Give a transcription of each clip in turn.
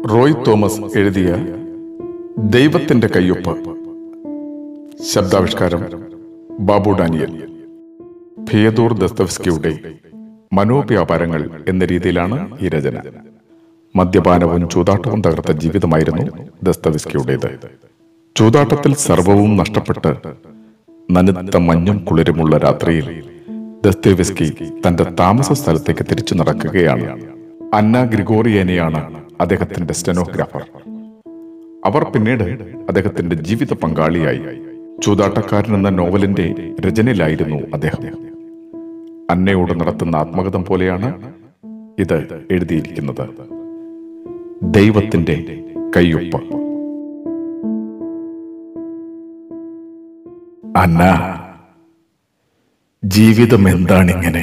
Roy Thomas എഴുതിയ ദൈവത്തിന്റെ കയ്യൊപ്പ് ശബ്ദാവിഷ്കാരം ബാബു ഡാനിയൽ ഫിയദോർ ദസ്തവ്സ്കിയുടെ മനോവ്യാപാരങ്ങൾ എന്ന രീതിയിലാണ് ഈ രചന മദ്യപാനവും ചൂതാട്ടവും തകർത്ത ജീവിതമായിരുന്നു ദസ്തവിസ്കിയുടേത് ചൂതാട്ടത്തിൽ സർവവും നഷ്ടപ്പെട്ട് നനുത്ത മഞ്ഞും കുളിരുമുള്ള രാത്രിയിൽ ദസ്തേവിസ്കി തന്റെ താമസ സ്ഥലത്തേക്ക് തിരിച്ചു നടക്കുകയാണ് അന്ന ഗ്രിഗോറിയനെയാണ് അദ്ദേഹത്തിന്റെ സ്റ്റെനോഗ്രാഫർ അവർ പിന്നീട് അദ്ദേഹത്തിന്റെ ജീവിത പങ്കാളിയായി ചൂതാട്ടക്കാരൻ എന്ന നോവലിന്റെ രചനയിലായിരുന്നു അദ്ദേഹം അന്നയോട് നടത്തുന്ന ആത്മകഥം പോലെയാണ് ഇത് എഴുതിയിരിക്കുന്നത് ദൈവത്തിന്റെ കയ്യൊപ്പ് അന്ന ജീവിതം എന്താണിങ്ങനെ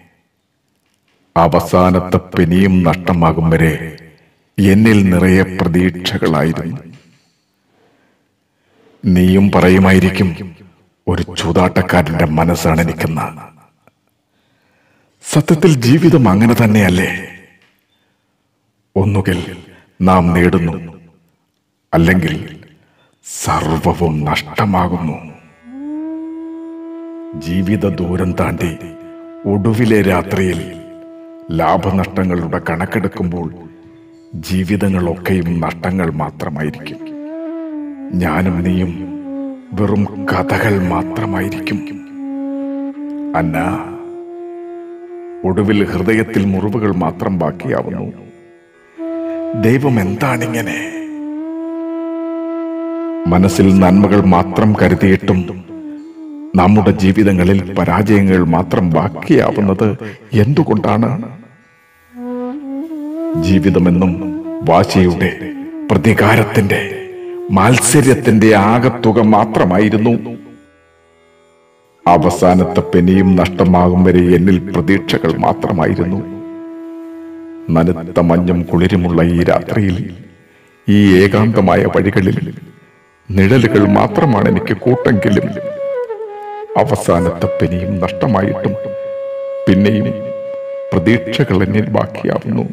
അവസാനത്തെ പെനിയും നഷ്ടമാകും വരെ എന്നിൽ നിറയെ പ്രതീക്ഷകളായിരുന്നു നീയും പറയുമായിരിക്കും ഒരു ചൂതാട്ടക്കാരന്റെ മനസ്സാണ് എനിക്കെന്ന സത്യത്തിൽ ജീവിതം അങ്ങനെ തന്നെയല്ലേ ഒന്നുകിൽ നാം നേടുന്നു അല്ലെങ്കിൽ സർവവും നഷ്ടമാകുന്നു ജീവിത ദൂരം താണ്ടി ഒടുവിലെ രാത്രിയിൽ ലാഭനഷ്ടങ്ങളുടെ കണക്കെടുക്കുമ്പോൾ ജീവിതങ്ങളൊക്കെയും നഷ്ടങ്ങൾ മാത്രമായിരിക്കും ഞാനും നീയും വെറും കഥകൾ മാത്രമായിരിക്കും അന്ന ഒടുവിൽ ഹൃദയത്തിൽ മുറിവുകൾ മാത്രം ബാക്കിയാവുന്നു ദൈവം എന്താണിങ്ങനെ മനസ്സിൽ നന്മകൾ മാത്രം കരുതിയിട്ടും നമ്മുടെ ജീവിതങ്ങളിൽ പരാജയങ്ങൾ മാത്രം ബാക്കിയാവുന്നത് എന്തുകൊണ്ടാണ് ജീവിതമെന്നും വാശിയുടെ പ്രതികാരത്തിന്റെ മാത്സര്യത്തിന്റെ ആകത്തുക മാത്രമായിരുന്നു അവസാനത്തെ പെനിയും നഷ്ടമാകും വരെ എന്നിൽ പ്രതീക്ഷകൾ മാത്രമായിരുന്നു നനുത്ത മഞ്ഞും കുളിരുമുള്ള ഈ രാത്രിയിൽ ഈ ഏകാന്തമായ വഴികളിൽ നിഴലുകൾ മാത്രമാണ് എനിക്ക് കൂട്ടെങ്കിലും അവസാനത്തെ പെനിയും നഷ്ടമായിട്ടും പിന്നെയും പ്രതീക്ഷകൾ എന്നിൽ ബാക്കിയാവുന്നു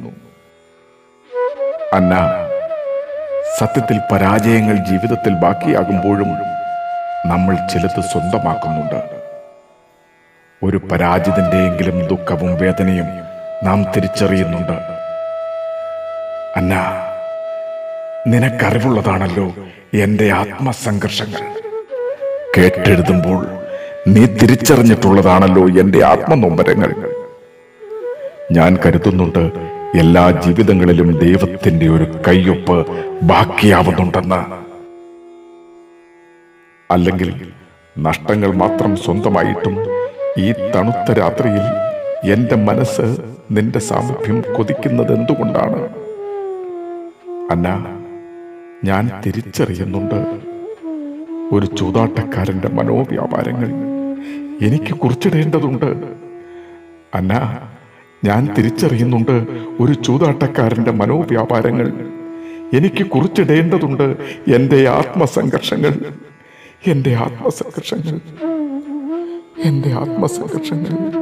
അന്ന സത്യത്തിൽ പരാജയങ്ങൾ ജീവിതത്തിൽ ബാക്കിയാകുമ്പോഴും നമ്മൾ ചിലത് സ്വന്തമാക്കുന്നുണ്ട് ഒരു പരാജിതന്റെയെങ്കിലും ദുഃഖവും വേദനയും നാം തിരിച്ചറിയുന്നുണ്ട് അന്ന നിനക്കറിവുള്ളതാണല്ലോ എന്റെ ആത്മസംഘർഷങ്ങൾ കേട്ടെഴുതുമ്പോൾ നീ തിരിച്ചറിഞ്ഞിട്ടുള്ളതാണല്ലോ എന്റെ ആത്മനൊമ്പരങ്ങൾ ഞാൻ കരുതുന്നുണ്ട് എല്ലാ ജീവിതങ്ങളിലും ദൈവത്തിന്റെ ഒരു കയ്യൊപ്പ് ബാക്കിയാവുന്നുണ്ടെന്ന് അല്ലെങ്കിൽ നഷ്ടങ്ങൾ മാത്രം സ്വന്തമായിട്ടും ഈ തണുത്ത രാത്രിയിൽ എന്റെ മനസ്സ് നിന്റെ സാമീപ്യം കൊതിക്കുന്നത് എന്തുകൊണ്ടാണ് അന്ന ഞാൻ തിരിച്ചറിയുന്നുണ്ട് ഒരു ചൂതാട്ടക്കാരന്റെ മനോവ്യാപാരങ്ങൾ എനിക്ക് കുറിച്ചിടേണ്ടതുണ്ട് അന്ന ഞാൻ തിരിച്ചറിയുന്നുണ്ട് ഒരു ചൂതാട്ടക്കാരന്റെ മനോവ്യാപാരങ്ങൾ എനിക്ക് കുറിച്ചിടേണ്ടതുണ്ട് എന്റെ ആത്മസംഘർഷങ്ങൾ എന്റെ ആത്മസംഘർഷങ്ങൾ എന്റെ ആത്മസംഘർഷങ്ങൾ